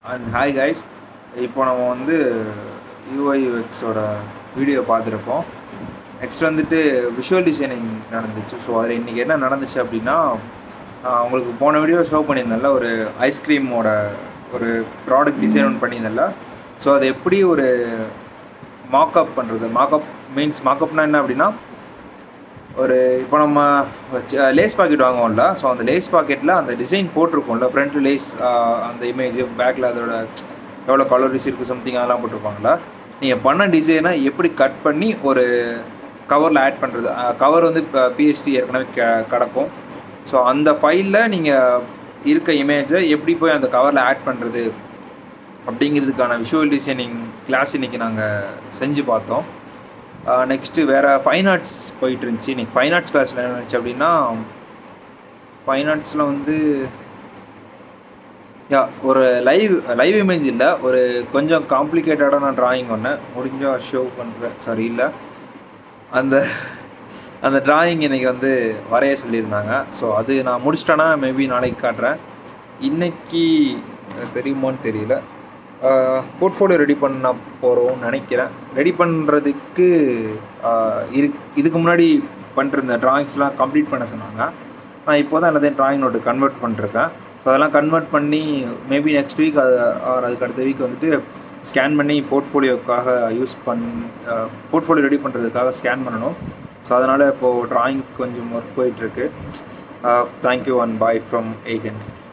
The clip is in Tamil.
அண்ட் ஹாய் கைஸ் இப்போ நம்ம வந்து யூஐ யூஎக்ஸோட வீடியோ பார்த்துருப்போம் நெக்ஸ்ட் வந்துட்டு விஷுவல் டிசைனிங் நடந்துச்சு ஸோ அதில் இன்றைக்கி என்ன நடந்துச்சு அப்படின்னா ஆஹ் உங்களுக்கு போன வீடியோ ஷோ பண்ணியிருந்தேன்ல ஒரு ஐஸ்கிரீமோட ஒரு ப்ராடக்ட் டிசைன் ஒன்று பண்ணியிருந்தேன்ல ஸோ அது எப்படி ஒரு மாக்கப் பண்ணுறது மாக்கப் மீன்ஸ் மாக்கப்னா என்ன அப்படின்னா ஒரு இப்போ நம்ம லேஸ் பாக்கெட் வாங்குவோம்ல ஸோ அந்த லேஸ் பாக்கெட்டில் அந்த டிசைன் போட்டிருக்கோம்ல ஃப்ரண்ட் லேஸ் அந்த இமேஜ் பேக்கில் அதோட எவ்வளோ கலரிஸ் இருக்குது சம்திங் அதெல்லாம் போட்டிருப்பாங்களா நீங்கள் பண்ண டிசைனை எப்படி கட் பண்ணி ஒரு கவரில் ஆட் பண்ணுறது கவர் வந்து இப்போ பிஹெச்டி ஏற்கனவே க கிடக்கும் ஸோ அந்த ஃபைலில் நீங்கள் இருக்க இமேஜை எப்படி போய் அந்த கவரில் ஆட் பண்ணுறது அப்படிங்கிறதுக்கான விஷுவல் டிசைனிங் கிளாஸ் இன்றைக்கி நாங்கள் செஞ்சு பார்த்தோம் நெக்ஸ்ட்டு வேறு ஃபைன் ஆர்ட்ஸ் போயிட்டு இருந்துச்சு இன்றைக்கி ஃபைன் ஆர்ட்ஸ் கிளாஸில் என்ன இருந்துச்சு அப்படின்னா ஃபைன் ஆர்ட்ஸில் வந்து யா ஒரு லைவ் லைவ் இமேஜ் இல்லை ஒரு கொஞ்சம் காம்ப்ளிகேட்டடான ட்ராயிங் ஒன்று முடிஞ்சால் ஷோ பண்ணுறேன் சாரி இல்லை அந்த அந்த டிராயிங் இன்றைக்கி வந்து வரைய சொல்லியிருந்தாங்க ஸோ அது நான் முடிச்சிட்டேன்னா மேபி நாளைக்கு காட்டுறேன் இன்னைக்கு தெரியுமான்னு தெரியல போர்ட்ஃபோலியோ ரெடி பண்ண போகிறோம்னு நினைக்கிறேன் ரெடி பண்ணுறதுக்கு இரு இதுக்கு முன்னாடி பண்ணிருந்த ட்ராயிங்ஸ்லாம் கம்ப்ளீட் பண்ண சொன்னாங்க நான் இப்போ தான் எல்லாத்தையும் ட்ராயிங் நோட்டு கன்வெர்ட் பண்ணிருக்கேன் ஸோ அதெல்லாம் கன்வெர்ட் பண்ணி மேபி நெக்ஸ்ட் வீக் அது ஆர் அதுக்கு அடுத்த வீக் வந்துட்டு ஸ்கேன் பண்ணி போர்ட்ஃபோலியோக்காக யூஸ் பண் போர்ட்ஃபோலியோ ரெடி பண்ணுறதுக்காக ஸ்கேன் பண்ணணும் ஸோ அதனால் இப்போது ட்ராயிங் கொஞ்சம் ஒர்க் போயிட்டுருக்கு thank you and bye from Egan